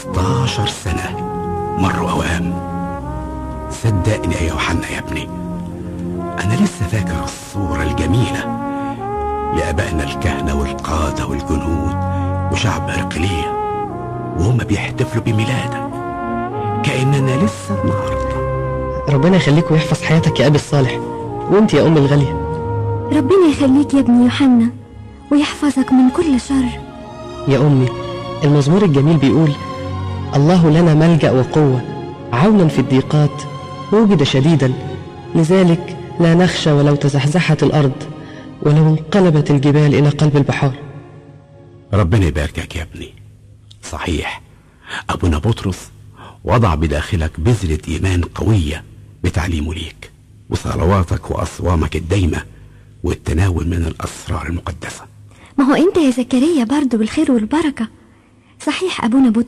16 سنة مروا أوام صدقني يا يوحنا يا ابني أنا لسه فاكر الصورة الجميلة لآبائنا الكهنة والقادة والجنود وشعب إرقلية وهم بيحتفلوا بميلادك كأننا لسه النهارده ربنا يخليك ويحفظ حياتك يا أبي الصالح وانت يا أم الغالية ربنا يخليك يا ابني يوحنا ويحفظك من كل شر يا أمي المزمور الجميل بيقول الله لنا ملجأ وقوة عونا في الضيقات وجد شديدا لذلك لا نخشى ولو تزحزحت الأرض ولو انقلبت الجبال إلى قلب البحار ربنا يباركك يا ابني صحيح أبونا بطرس وضع بداخلك بذرة إيمان قوية بتعليمه ليك وصلواتك وأصوامك الدايمة والتناول من الأسرار المقدسة ما هو انت يا زكريا برضو بالخير والبركة صحيح ابونا بطرس